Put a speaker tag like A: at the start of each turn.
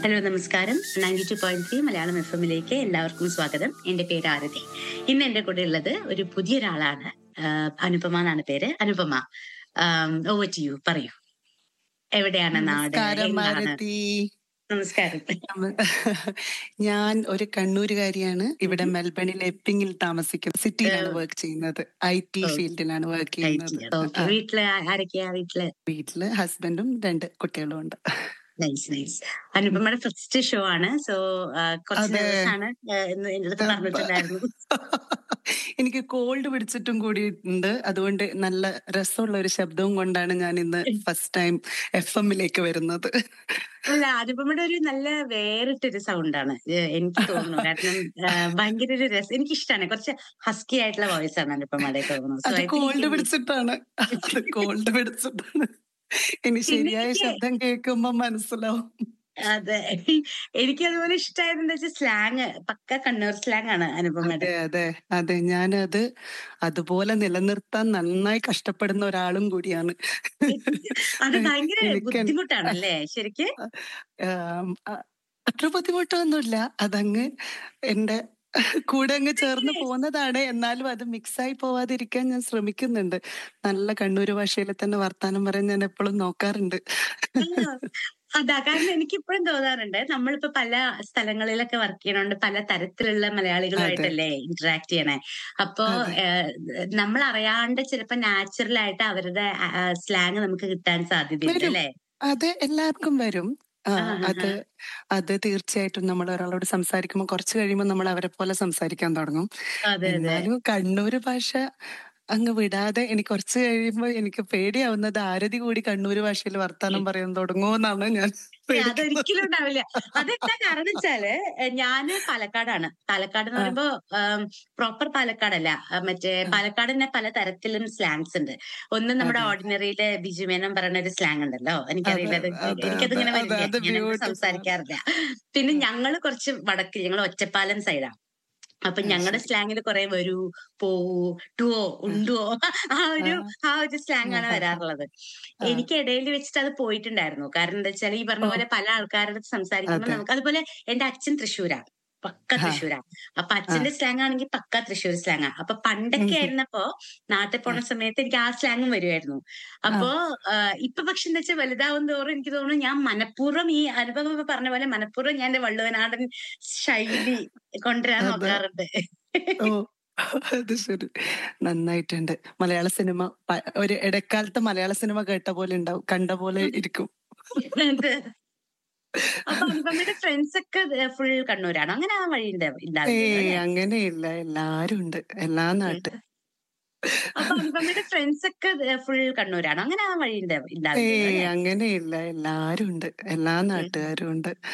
A: Hello നമസ്കാരം ninety two point three Malayalam F എമ്മിലേക്ക് എല്ലാവർക്കും സ്വാഗതം എന്റെ പേര് ആരതി ഇന്ന് എന്റെ കൂടെ ഉള്ളത് ഒരു പുതിയൊരാളാണ് ആഹ് അനുപമ എന്നാണ് പേര് അനുപമ ഓവർ ടു യു പറയൂ എവിടെയാണ് നാട്
B: നമസ്കാരം
A: എന്താണ്
B: ഭാരതി
A: നമസ്കാരം
B: ഞാൻ ഒരു കണ്ണൂരുകാരിയാണ് ഇവിടെ മെൽബണിൽ എപ്പിങ്ങിൽ താമസിക്കുന്നത് സിറ്റിയിലാണ്
A: ഏഹ്.
B: വർക്ക് ചെയ്യുന്നത് ഐ ടി
A: ഓ.
B: ഫീൽഡിലാണ് വർക്ക് ചെയ്യുന്നത്
A: ഓക്കെ
B: ആ,
A: വീട്ടില് ആരൊക്കെയാ വീട്ടില്
B: വീട്ടില് ഹസ്ബൻഡും രണ്ട് കുട്ടികളും ഉണ്ട്
A: നൈസ് നൈസ് അനുപമയുടെ ഫസ്റ്റ് ഷോ ആണ് സോ കുറച്ച്
B: അതെ.
A: ദിവസമാണ് എന്ന് എന്റെ അടുത്ത് പറഞ്ഞിട്ടുണ്ടായിരുന്നു
B: എനിക്ക് കോൾഡ് പിടിച്ചിട്ടും കൂടിയിട്ടുണ്ട് അതുകൊണ്ട് നല്ല രസമുള്ള ഒരു ശബ്ദവും കൊണ്ടാണ് ഞാൻ ഇന്ന് ഫസ്റ്റ് ടൈം എഫ് എമ്മിലേക്ക് വരുന്നത്
A: അല്ല അനുപമയുടെ ഒരു നല്ല വേറിട്ടൊരു സൗണ്ടാണ് എനിക്ക് തോന്നുന്നു കാരണം ആ, ഭയങ്കര ഒരു രസം എനിക്ക് ഇഷ്ടമാണ് കുറച്ച് ഹസ്കി ആയിട്ടുള്ള വോയിസ് ആണ് അനുപമയുടെ തോന്നുന്നു So,
B: അത്
A: I think
B: കോൾഡ്
A: in-
B: പിടിച്ചിട്ടാണ് അത് കോൾഡ് പിടിച്ചിട്ടാണ് ഇനി ശരിയായ
A: എനിക്ക്
B: ശബ്ദം കേൾക്കുമ്പോ മനസ്സിലാവും
A: അതെ എനിക്ക് അതുപോലെ ഇഷ്ടമായത് എന്താ വെച്ചാൽ സ്ലാങ് പക്ക കണ്ണൂർ സ്ലാങ് ആണ് അനുപമയുടെ
B: അതെ അതെ അതെ ഞാനത് അതുപോലെ നിലനിർത്താൻ നന്നായി കഷ്ടപ്പെടുന്ന ഒരാളും കൂടിയാണ്
A: അത് ഭയങ്കര
B: എനിക്ക്
A: ബുദ്ധിമുട്ടാണ് അല്ലേ ശരിക്ക്
B: ആം, അ- അത്ര ബുദ്ധിമുട്ടൊന്നുമില്ല അതങ്ങ് എന്റെ കൂടെ അങ്ങ് ചേർന്ന് പോകുന്നതാണ് എന്നാലും അത് മിക്സായി പോവാതിരിക്കാൻ ഞാൻ ശ്രമിക്കുന്നുണ്ട് നല്ല കണ്ണൂര് ഭാഷയിൽ തന്നെ വർത്താനം പറയാൻ ഞാൻ എപ്പോഴും നോക്കാറുണ്ട്
A: ആ, അതാ കാരണം എനിക്ക് ഇപ്പോഴും തോന്നാറുണ്ട് നമ്മളിപ്പോ പല സ്ഥലങ്ങളിലൊക്കെ വർക്ക് ചെയ്യണോണ്ട് പല തരത്തിലുള്ള മലയാളികളുമായിട്ടല്ലേ ഇന്ററാക്ട് ചെയ്യണേ അപ്പോ
B: അതെ.
A: നമ്മൾ അറിയാണ്ട് ചിലപ്പോ നാച്ചുറൽ ആയിട്ട് അവരുടെ സ്ലാങ് നമുക്ക് കിട്ടാൻ സാധ്യതയുണ്ട്
B: വരും.
A: അല്ലേ
B: അത് എല്ലാവർക്കും വരും ആ,
A: ആഹാ.
B: അത് അത് തീർച്ചയായിട്ടും നമ്മൾ ഒരാളോട് സംസാരിക്കുമ്പോൾ കുറച്ച് കഴിയുമ്പോൾ നമ്മൾ അവരെ പോലെ സംസാരിക്കാൻ തുടങ്ങും
A: അതെ അതെ
B: എന്നാലും കണ്ണൂര് ഭാഷ അങ്ങ് വിടാതെ എനിക്ക് കുറച്ച് കഴിയുമ്പോൾ എനിക്ക് പേടിയാവുന്നത് ആരതി കൂടി കണ്ണൂര് ഭാഷയിൽ വർത്താനം പറയാൻ തുടങ്ങുമെന്നാണ് ഞാൻ
A: ഏ,
B: പേടിക്കുന്നത്.
A: അതൊരിക്കലും ഉണ്ടാവില്ല അതെന്താ കാരണം വെച്ചാല് ഏ, ഞാന് പാലക്കാടാണ് പാലക്കാട് എന്ന്
B: ആ.
A: പറയുമ്പോ പ്രോപ്പർ പാലക്കാടല്ല ആ, മറ്റേ
B: ആ.
A: പാലക്കാട് തന്നെ പല തരത്തിലും സ്ലാങ്സ് ഉണ്ട് ഒന്ന് നമ്മുടെ
B: അതെ.
A: ഓർഡിനറിയിലെ ബിജുമേനം പറയുന്ന ഒരു സ്ലാങ് ഉണ്ടല്ലോ എനിക്കറിയില്ല അത്
B: അതെ, അതെ,
A: എനിക്കതിങ്ങനെ
B: അതെ,
A: വരില്ല
B: അത്
A: ഞാൻ
B: beautiful.
A: സംസാരിക്കാറില്ല പിന്നെ
B: ആ.
A: ഞങ്ങള് കുറച്ച് വടക്ക് ഞങ്ങൾ ഒറ്റപ്പാലം സൈഡാ അപ്പൊ
B: ആ,
A: ഞങ്ങളുടെ
B: ശരി.
A: സ്ലാങ്ങിൽ കുറെ വരൂ പോവൂ ടുവോ ഉണ്ടുവോ ആ ഒരു ആ ഒരു സ്ലാങ് ആണ്
B: ആഹാ.
A: വരാറുള്ളത്
B: ആ.
A: എനിക്ക് ഇടയിൽ വെച്ചിട്ട് അത് പോയിട്ടുണ്ടായിരുന്നു കാരണം എന്താ വെച്ചാൽ ഈ പറഞ്ഞ
B: ഓ.
A: പോലെ പല ആൾക്കാരുടെ അടുത്ത് സംസാരിക്കുമ്പോൾ
B: അതെ.
A: നമുക്ക് അതുപോലെ എന്റെ അച്ഛൻ തൃശ്ശൂരാ പക്ക
B: ആ.
A: തൃശ്ശൂരാ അപ്പൊ അച്ഛന്റെ സ്ലാങ് ആണെങ്കിൽ പക്ക തൃശ്ശൂർ സ്ലാങ്ങാ അപ്പൊ പണ്ടൊക്കെ
B: ഉം.
A: ആയിരുന്നപ്പോ നാട്ടിൽ പോണ സമയത്ത് എനിക്ക് ആ സ്ലാങ്ങും വരുമായിരുന്നു അപ്പോ ആ, ഇപ്പൊ പക്ഷെ എന്താ വെച്ചാൽ വലുതാവും തോറും എനിക്ക് തോന്നുന്നു ഞാൻ മനഃപൂർവ്വം ഈ അനുഭവം ഇപ്പൊ പറഞ്ഞ പോലെ മനഃപൂർവ്വം ഞാൻ എന്റെ വള്ളുവനാടൻ ശൈലി കൊണ്ടുവരാൻ
B: അതെ.
A: നോക്കാറുണ്ട്
B: ഓ അത് ശരി നന്നായിട്ടുണ്ട് മലയാള സിനിമ പ- ഒരു ഇടക്കാലത്ത് മലയാള സിനിമ കേട്ട പോലെ ഉണ്ടാവും കണ്ട പോലെ ഇരിക്കും
A: അതെ. അപ്പൊ അനുപമയുടെ ഫ്രണ്ട്സ് ഒക്കെ ഫുൾ കണ്ണൂരാണോ അങ്ങനെ ആ വഴി ഉണ്ടാ- ഉണ്ടാവില്ലല്ലോ
B: ഏയ്
A: അല്ലേ
B: അങ്ങനെയില്ല എല്ലാരും ഉണ്ട് എല്ലാ നാട്ട്
A: അപ്പൊ അനുപമയുടെ ഫ്രണ്ട്സ് ഒക്കെ ഫുൾ കണ്ണൂരാണോ അങ്ങനെ ആ വഴി ഉണ്ടാ- ഉണ്ടാവില്ലല്ലോ
B: ഏയ്
A: അല്ലേ
B: അങ്ങനെയില്ല എല്ലാരും ഉണ്ട് എല്ലാ നാട്ടുകാരും ഉണ്ട്